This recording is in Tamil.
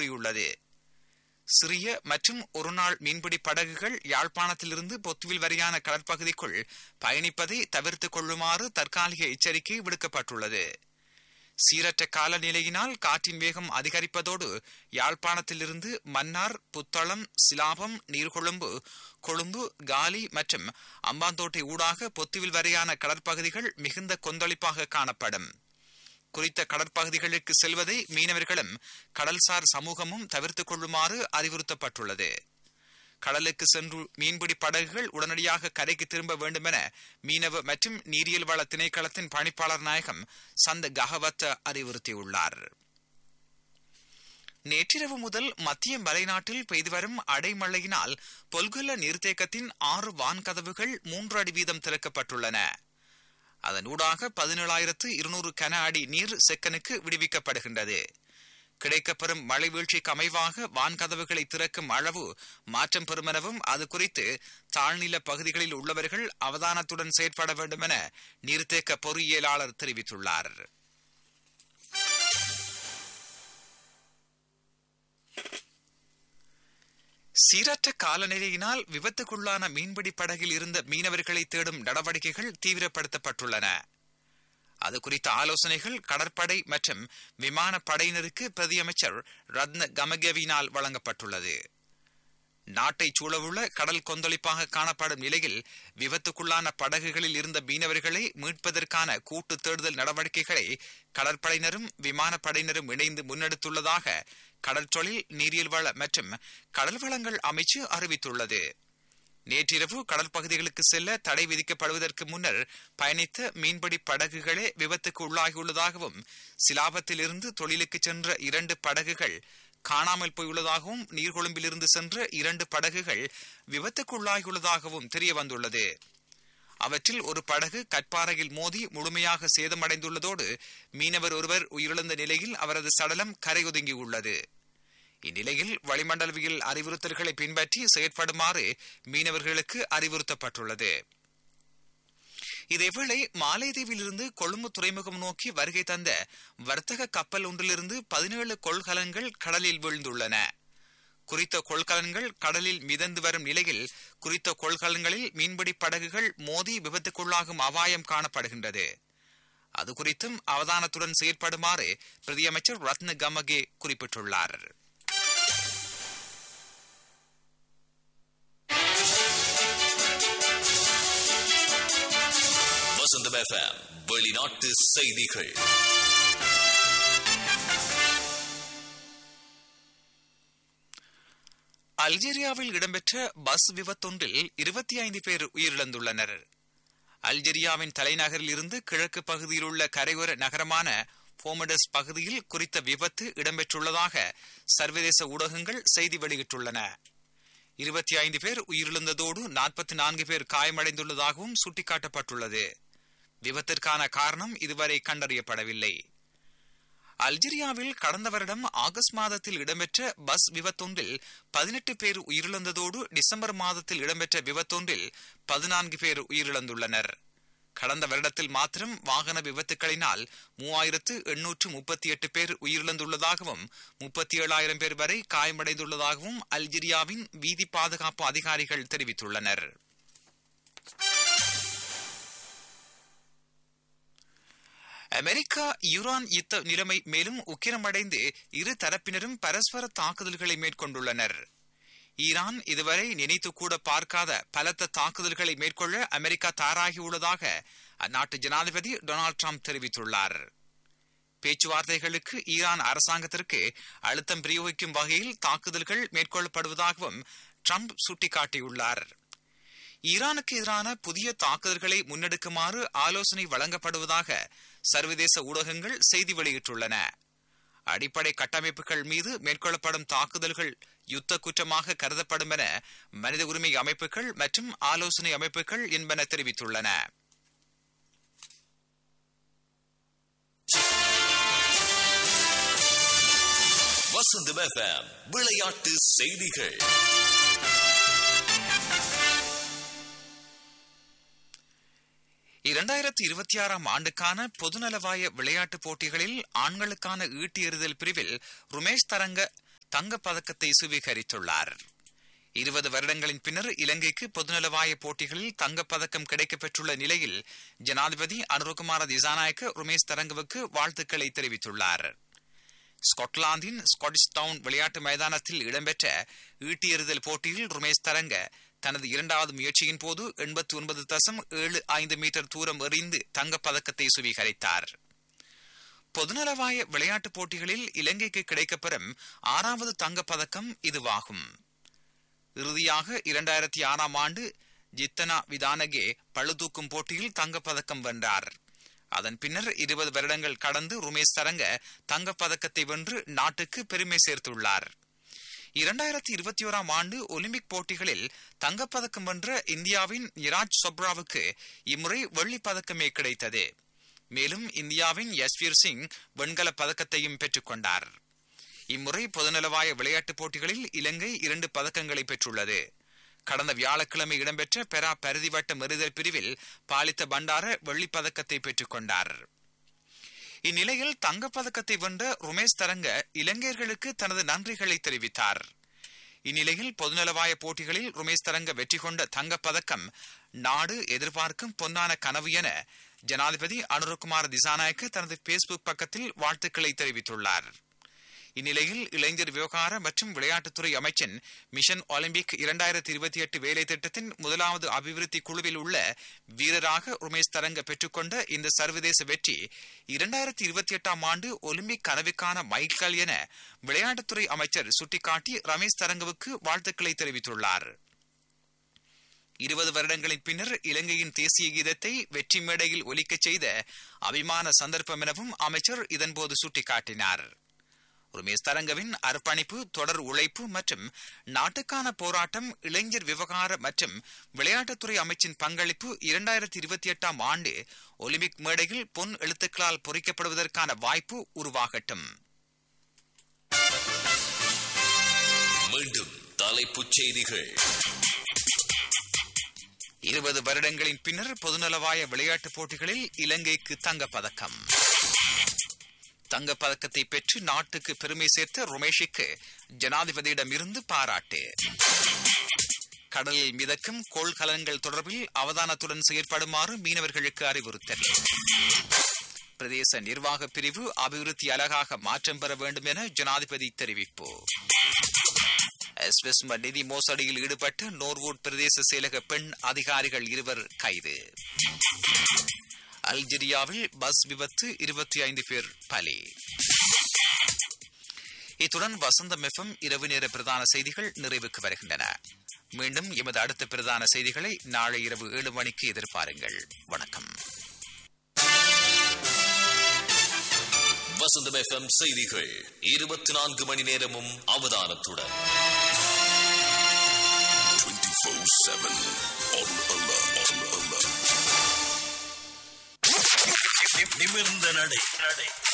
கூறியுள்ளது சிறிய மற்றும் ஒருநாள் மீன்பிடி படகுகள் யாழ்ப்பாணத்திலிருந்து பொத்துவில் வரையான கடற்பகுதிக்குள் பயணிப்பதை தவிர்த்துக் கொள்ளுமாறு தற்காலிக எச்சரிக்கை விடுக்கப்பட்டுள்ளது சீரற்ற காலநிலையினால் காற்றின் வேகம் அதிகரிப்பதோடு யாழ்ப்பாணத்திலிருந்து மன்னார் புத்தளம் சிலாபம் நீர்கொழும்பு கொழும்பு காலி மற்றும் அம்பாந்தோட்டை ஊடாக பொத்துவில் வரையான கடற்பகுதிகள் மிகுந்த கொந்தளிப்பாக காணப்படும் குறித்த கடற்பகுதிகளுக்கு செல்வதை மீனவர்களும் கடல்சார் சமூகமும் தவிர்த்துக் கொள்ளுமாறு அறிவுறுத்தப்பட்டுள்ளது கடலுக்கு சென்று மீன்பிடி படகுகள் உடனடியாக கரைக்கு திரும்ப வேண்டும் என மீனவ மற்றும் நீரியல் வள திணைக்களத்தின் பணிப்பாளர் நாயகம் சந்த ககவத்த அறிவுறுத்தியுள்ளார் நேற்றிரவு முதல் மத்திய மலைநாட்டில் பெய்து வரும் அடைமழையினால் பொல்குல்ல நீர்த்தேக்கத்தின் ஆறு வான்கதவுகள் மூன்று அடி வீதம் திறக்கப்பட்டுள்ளன அதனூடாக பதினேழாயிரத்து இருநூறு கன அடி நீர் செக்கனுக்கு விடுவிக்கப்படுகின்றது கிடைக்கப்பெறும் மழை வீழ்ச்சிக்கு அமைவாக வான்கதவுகளை திறக்கும் அளவு மாற்றம் பெறுமெனவும் அது குறித்து தாழ்நில பகுதிகளில் உள்ளவர்கள் அவதானத்துடன் செயற்பட வேண்டும் என நீர்த்தேக்க பொறியியலாளர் தெரிவித்துள்ளார் சீரற்ற காலநிலையினால் விபத்துக்குள்ளான மீன்பிடி படகில் இருந்த மீனவர்களை தேடும் நடவடிக்கைகள் தீவிரப்படுத்தப்பட்டுள்ளன அது குறித்த ஆலோசனைகள் கடற்படை மற்றும் விமானப்படையினருக்கு பிரதியமைச்சர் ரத்ன கமகவினால் வழங்கப்பட்டுள்ளது நாட்டை சூழவுள்ள கடல் கொந்தளிப்பாக காணப்படும் நிலையில் விபத்துக்குள்ளான படகுகளில் இருந்த மீனவர்களை மீட்பதற்கான கூட்டு தேடுதல் நடவடிக்கைகளை கடற்படையினரும் விமானப்படையினரும் இணைந்து முன்னெடுத்துள்ளதாக கடற்தொழில் நீரியல் வள மற்றும் கடல் வளங்கள் அமைச்சு அறிவித்துள்ளது நேற்றிரவு கடற்பகுதிகளுக்கு செல்ல தடை விதிக்கப்படுவதற்கு முன்னர் பயணித்த மீன்பிடி படகுகளே விபத்துக்கு உள்ளாகியுள்ளதாகவும் சிலாபத்தில் இருந்து தொழிலுக்கு சென்ற இரண்டு படகுகள் காணாமல் போயுள்ளதாகவும் நீர்கொழும்பிலிருந்து சென்ற இரண்டு படகுகள் விபத்துக்குள்ளாகியுள்ளதாகவும் தெரிய வந்துள்ளது அவற்றில் ஒரு படகு கற்பாறையில் மோதி முழுமையாக சேதமடைந்துள்ளதோடு மீனவர் ஒருவர் உயிரிழந்த நிலையில் அவரது சடலம் கரையொதுங்கியுள்ளது இந்நிலையில் வளிமண்டலவியல் அறிவுறுத்தல்களை பின்பற்றி செயற்படுமாறு மீனவர்களுக்கு அறிவுறுத்தப்பட்டுள்ளது இதேவேளை மாலைதீவிலிருந்து கொழும்பு துறைமுகம் நோக்கி வருகை தந்த வர்த்தக கப்பல் ஒன்றிலிருந்து பதினேழு கொள்கலன்கள் கடலில் வீழ்ந்துள்ளன குறித்த கொள்கலன்கள் கடலில் மிதந்து வரும் நிலையில் குறித்த கொள்கலன்களில் மீன்பிடி படகுகள் மோதி விபத்துக்குள்ளாகும் அபாயம் காணப்படுகின்றது அது குறித்தும் அவதானத்துடன் செயற்படுமாறு பிரதியமைச்சர் ரத்ன கமகே குறிப்பிட்டுள்ளார் வசந்தம் எஃப்எம் வெளிநாட்டு செய்திகள் அல்ஜீரியாவில் இடம்பெற்ற பஸ் விபத்தொன்றில் இருபத்தி ஐந்து பேர் உயிரிழந்துள்ளனர் அல்ஜீரியாவின் தலைநகரில் இருந்து கிழக்கு பகுதியில் உள்ள கரையோர நகரமான போமடஸ் பகுதியில் குறித்த விபத்து இடம்பெற்றுள்ளதாக சர்வதேச ஊடகங்கள் செய்தி வெளியிட்டுள்ளன இருபத்தி ஐந்து பேர் உயிரிழந்ததோடு நாற்பத்தி நான்கு பேர் காயமடைந்துள்ளதாகவும் சுட்டிக்காட்டப்பட்டுள்ளது விபத்திற்கான காரணம் இதுவரை கண்டறியப்படவில்லை அல்ஜீரியாவில் கடந்த வருடம் ஆகஸ்ட் மாதத்தில் இடம்பெற்ற பஸ் விபத்தொன்றில் பதினெட்டு பேர் உயிரிழந்ததோடு டிசம்பர் மாதத்தில் இடம்பெற்ற விபத்தொன்றில் பதினான்கு பேர் உயிரிழந்துள்ளனர் கடந்த வருடத்தில் மாத்திரம் வாகன விபத்துகளினால் மூவாயிரத்து எண்ணூற்று முப்பத்தி எட்டு பேர் உயிரிழந்துள்ளதாகவும் முப்பத்தி ஏழாயிரம் பேர் வரை காயமடைந்துள்ளதாகவும் அல்ஜீரியாவின் வீதி பாதுகாப்பு அதிகாரிகள் தெரிவித்துள்ளனர் அமெரிக்கா ஈரான் யுத்த நிலைமை மேலும் உக்கிரமடைந்து இரு தரப்பினரும் பரஸ்பர தாக்குதல்களை மேற்கொண்டுள்ளனர் ஈரான் இதுவரை நினைத்து கூட பார்க்காத பலத்த தாக்குதல்களை மேற்கொள்ள அமெரிக்கா தயாராகியுள்ளதாக அந்நாட்டு ஜனாதிபதி டொனால்டு ட்ரம்ப் தெரிவித்துள்ளார் பேச்சுவார்த்தைகளுக்கு ஈரான் அரசாங்கத்திற்கு அழுத்தம் பிரயோகிக்கும் வகையில் தாக்குதல்கள் மேற்கொள்ளப்படுவதாகவும் ட்ரம்ப் சுட்டிக்காட்டியுள்ளார் ஈரானுக்கு எதிரான புதிய தாக்குதல்களை முன்னெடுக்குமாறு ஆலோசனை வழங்கப்படுவதாக சர்வதேச ஊடகங்கள் செய்தி வெளியிட்டுள்ளன அடிப்படை கட்டமைப்புகள் மீது மேற்கொள்ளப்படும் தாக்குதல்கள் யுத்த குற்றமாக கருதப்படும் என மனித உரிமை அமைப்புகள் மற்றும் ஆலோசனை அமைப்புகள் என்பன தெரிவித்துள்ளன வசந்தம் எஃப்எம் விளையாட்டு செய்திகள் இரண்டாயிரத்தி இருபத்தி ஆறாம் ஆண்டுக்கான பொதுநலவாய விளையாட்டுப் போட்டிகளில் ஆண்களுக்கான ஈட்டி எறிதல் பிரிவில் ருமேஷ் தரங்க தங்கப் பதக்கத்தை சுவீகரித்துள்ளார் இருபது வருடங்களின் பின்னர் இலங்கைக்கு பொதுநலவாய போட்டிகளில் தங்கப் பதக்கம் கிடைக்கப் பெற்றுள்ள நிலையில் ஜனாதிபதி அனுருகுமார திசாநாயக்க ருமேஷ் தரங்கவுக்கு வாழ்த்துக்களை தெரிவித்துள்ளார் ஸ்காட்லாந்தின் ஸ்காட்டிஷ் டவுன் விளையாட்டு மைதானத்தில் இடம்பெற்ற ஈட்டி எறிதல் போட்டியில் ருமேஷ் தரங்க தனது இரண்டாவது முயற்சியின் போது எண்பத்தி ஒன்பது தசம் ஏழு ஐந்து மீட்டர் தூரம் எறிந்து தங்கப் பதக்கத்தை சுவீகரித்தார் பொதுநலவாய விளையாட்டுப் போட்டிகளில் இலங்கைக்கு கிடைக்கப்பெறும் ஆறாவது தங்கப் பதக்கம் இதுவாகும் இறுதியாக இரண்டாயிரத்தி ஆறாம் ஆண்டு ஜித்தனா விதானகே பழுதூக்கும் போட்டியில் தங்கப்பதக்கம் வென்றார் அதன் பின்னர் இருபது வருடங்கள் கடந்து ருமேஷ் தரங்க தங்கப்பதக்கத்தை வென்று நாட்டுக்கு பெருமை சேர்த்துள்ளார் இரண்டாயிரத்தி இருபத்தி ஓராம் ஆண்டு ஒலிம்பிக் போட்டிகளில் தங்கப்பதக்கம் வென்ற இந்தியாவின் நிராஜ் சோப்ராவுக்கு இம்முறை வெள்ளிப் பதக்கமே கிடைத்தது மேலும் இந்தியாவின் யஸ்வீர் சிங் வெண்கலப் பதக்கத்தையும் பெற்றுக் கொண்டார் இம்முறை பொதுநலவாய விளையாட்டுப் போட்டிகளில் இலங்கை இரண்டு பதக்கங்களை பெற்றுள்ளது கடந்த வியாழக்கிழமை இடம்பெற்ற பெரா பருதிவட்ட மெறிதல் பிரிவில் பாலித்த பண்டார வெள்ளிப் பதக்கத்தை பெற்றுக் கொண்டார் இந்நிலையில் தங்கப்பதக்கத்தை வென்ற ருமேஷ் தரங்க இலங்கையர்களுக்கு தனது நன்றிகளை தெரிவித்தார் இந்நிலையில் பொதுநலவாய போட்டிகளில் ருமேஷ் தரங்க வெற்றி கொண்ட தங்கப்பதக்கம் நாடு எதிர்பார்க்கும் பொன்னான கனவு என ஜனாதிபதி அனுரகுமார் திசாநாயக்க தனது பேஸ்புக் பக்கத்தில் வாழ்த்துக்களை தெரிவித்துள்ளார் இந்நிலையில் இளைஞர் விவகார மற்றும் விளையாட்டுத்துறை அமைச்சின் மிஷன் ஒலிம்பிக் இரண்டாயிரத்தி இருபத்தி எட்டு வேலை திட்டத்தின் முதலாவது அபிவிருத்தி குழுவில் உள்ள வீரராக உமேஷ் தரங்க பெற்றுக்கொண்ட இந்த சர்வதேச வெற்றி இரண்டாயிரத்தி இருபத்தி எட்டாம் ஆண்டு ஒலிம்பிக் கனவுக்கான மைல்கல் என விளையாட்டுத்துறை அமைச்சர் சுட்டிக்காட்டி ரமேஷ் தரங்கவுக்கு வாழ்த்துக்களை தெரிவித்துள்ளார் இருபது வருடங்களின் பின்னர் இலங்கையின் தேசிய கீதத்தை வெற்றி மேடையில் ஒலிக்கச் செய்த அபிமான சந்தர்ப்பம் எனவும் அமைச்சர் இதன்போது சுட்டிக்காட்டினார் உமேஷ் தரங்கவின் அர்ப்பணிப்பு தொடர் உழைப்பு மற்றும் நாட்டுக்கான போராட்டம் இளைஞர் விவகார மற்றும் விளையாட்டுத்துறை அமைச்சின் பங்களிப்பு இரண்டாயிரத்தி இருபத்தி எட்டாம் ஆண்டு ஒலிம்பிக் மேடையில் பொன் எழுத்துக்களால் பொறிக்கப்படுவதற்கான வாய்ப்பு உருவாகட்டும் மீண்டும் தலைப்புச் செய்திகள் இருபது வருடங்களின் பின்னர் பொதுநலவாய விளையாட்டுப் போட்டிகளில் இலங்கைக்கு தங்கப்பதக்கம் தங்கப்பதக்கத்தை பெற்று நாட்டுக்கு பெருமை சேர்த்த ருமேஷுக்கு ஜனாதிபதியிடமிருந்து பாராட்டு கடலில் மிதக்கும் கோள்கலன்கள் தொடர்பில் அவதானத்துடன் செயற்படுமாறு மீனவர்களுக்கு அறிவுறுத்தல் பிரதேச நிர்வாக பிரிவு அபிவிருத்தி அலகாக மாற்றம் பெற வேண்டும் என ஜனாதிபதி தெரிவிப்பு எஸ்வெஸ்ம நிதி மோசடியில் ஈடுபட்ட நோர்வூட் பிரதேச செயலக பெண் அதிகாரிகள் இருவர் கைது அல்ஜீரியாவில் பஸ் விபத்து இருபத்தி ஐந்து பேர் பலி இத்துடன் வசந்தம் எஃப்எம் இரவு நேர பிரதான செய்திகள் நிறைவுக்கு வருகின்றன மீண்டும் எமது அடுத்த பிரதான செய்திகளை நாளை இரவு ஏழு மணிக்கு எதிர்பாருங்கள் வணக்கம் வசந்தம் எஃப்எம் செய்திகள் இருபத்தி நான்கு மணி நேரமும் அவதானத்துடன் 24/7 on alert. On alert. நிமிர்ந்த நடை